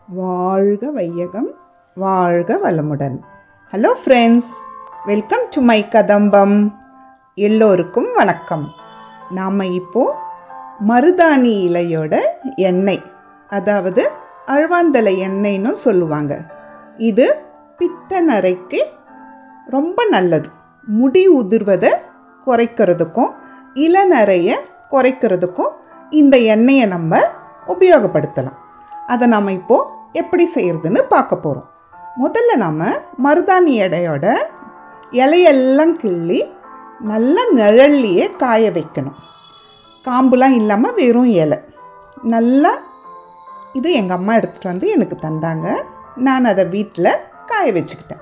வாழ்க வையகம் வாழ்க வளமுடன் hello friends welcome to my Kadambam எல்லோருக்கும் வணக்கம் நாம் இப்போது மருதாணி இலையோட எண்ணெய் அதாவது அழ்வாந்தலை எண்ணெய்னு சொல்லுவாங்க இது பித்த நரைக்கு ரொம்ப நல்லது முடி உதிர்வதை குறைக்கிறதுக்கும் இளநரையை குறைக்கிறதுக்கும் இந்த எண்ணெயை நம்ம உபயோகப்படுத்தலாம் அதை நம்ம இப்போது எப்படி செய்கிறதுன்னு பார்க்க போகிறோம் முதல்ல நம்ம மருதாணி எடையோட இலையெல்லாம் கிள்ளி நல்லா நிழல்லையே காய வைக்கணும் காம்புலாம் இல்லாமல் வெறும் இலை நல்லா இது எங்கள் அம்மா எடுத்துகிட்டு வந்து எனக்கு தந்தாங்க நான் அதை வீட்டில் காய வச்சுக்கிட்டேன்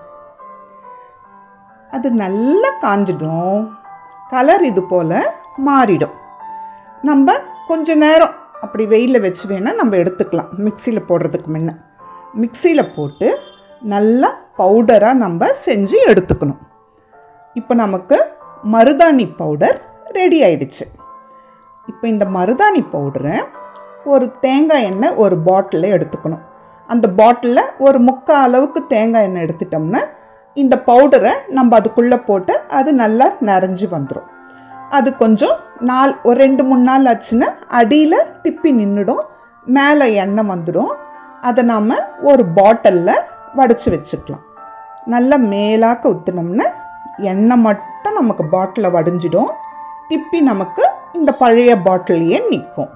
அது நல்லா காஞ்சிடும் கலர் இது போல் மாறிடும் நம்ம கொஞ்ச நேரம் அப்படி வெயிலில் வச்சு வேணால் நம்ம எடுத்துக்கலாம் மிக்சியில் போடுறதுக்கு முன்ன மிக்சியில் போட்டு நல்லா பவுடராக நம்ம செஞ்சு எடுத்துக்கணும் இப்போ நமக்கு மருதாணி பவுடர் ரெடி ஆயிடுச்சு இப்போ இந்த மருதாணி பவுடரை ஒரு தேங்காய் எண்ணெய் ஒரு பாட்டிலில் எடுத்துக்கணும் அந்த பாட்டிலில் ஒரு முக்கால் அளவுக்கு தேங்காய் எண்ணெய் எடுத்துட்டோம்னா இந்த பவுடரை நம்ம அதுக்குள்ளே போட்டு அது நல்லா நிறைஞ்சு வந்துடும் அது கொஞ்சம் நாள் ஒரு ரெண்டு மூணு நாள் ஆச்சுன்னா அடியில் திப்பி நின்றுடும் மேலே எண்ணெய் வந்துடும் அதை நாம் ஒரு பாட்டிலில் வடித்து வச்சுக்கலாம் நல்லா மேலாக்க ஊற்றினோம்னா எண்ணெய் மட்டும் நமக்கு பாட்டிலில் வடிஞ்சிடும் திப்பி நமக்கு இந்த பழைய பாட்டிலையே நிற்கும்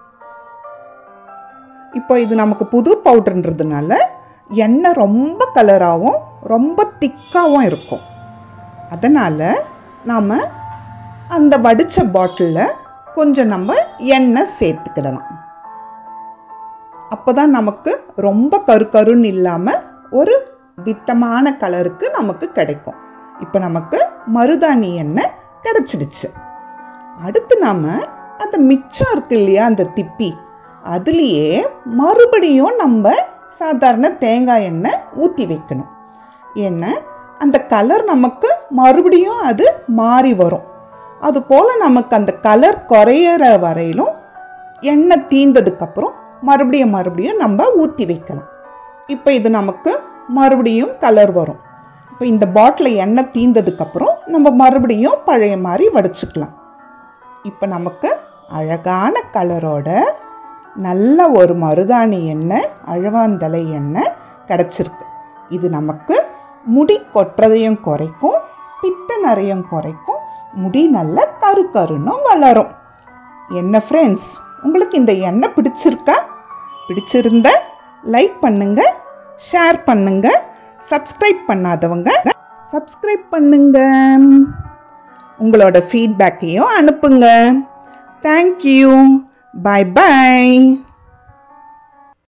இப்போ இது நமக்கு புது பவுடர்ன்றதுனால எண்ணெய் ரொம்ப கலராகவும் ரொம்ப திக்காகவும் இருக்கும் அதனால் நாம் அந்த வடித்த பாட்டிலில் கொஞ்சம் நம்ம எண்ணெய் சேர்த்துக்கிடலாம் அப்போ தான் நமக்கு ரொம்ப கரு கருன்னு இல்லாமல் ஒரு திட்டமான கலருக்கு நமக்கு கிடைக்கும் இப்போ நமக்கு மருதாணி எண்ணெய் கிடச்சிடுச்சு அடுத்து நாம் அந்த மிச்சம் இருக்கு இல்லையா அந்த திப்பி அதுலேயே மறுபடியும் நம்ம சாதாரண தேங்காய் எண்ணெய் ஊற்றி வைக்கணும் ஏன்னா அந்த கலர் நமக்கு மறுபடியும் அது மாறி வரும் அதுபோல் நமக்கு அந்த கலர் குறையிற வரையிலும் எண்ணெய் தீந்ததுக்கப்புறம் மறுபடியும் மறுபடியும் நம்ம ஊற்றி வைக்கலாம் இப்போ இது நமக்கு மறுபடியும் கலர் வரும் இப்போ இந்த பாட்டில் எண்ணெய் தீந்ததுக்கப்புறம் நம்ம மறுபடியும் பழைய மாதிரி வடிச்சுக்கலாம் இப்போ நமக்கு அழகான கலரோட நல்ல ஒரு மருதாணி எண்ணெய் அழவாந்தலை எண்ணெய் கிடச்சிருக்கு இது நமக்கு முடி கொட்டுறதையும் குறைக்கும் பித்த நிறையும் குறைக்கும் முடி நல்ல கரு கருன்னும் வளரும் என்ன ஃப்ரெண்ட்ஸ் உங்களுக்கு இந்த எண்ணெய் பிடிச்சிருக்கா பிடிச்சிருந்தா லைக் பண்ணுங்க ஷேர் பண்ணுங்க சப்ஸ்கிரைப் பண்ணாதவங்க சப்ஸ்கிரைப் பண்ணுங்க உங்களோட ஃபீட்பேக்கையும் அனுப்புங்க தேங்க்யூ பாய் பாய்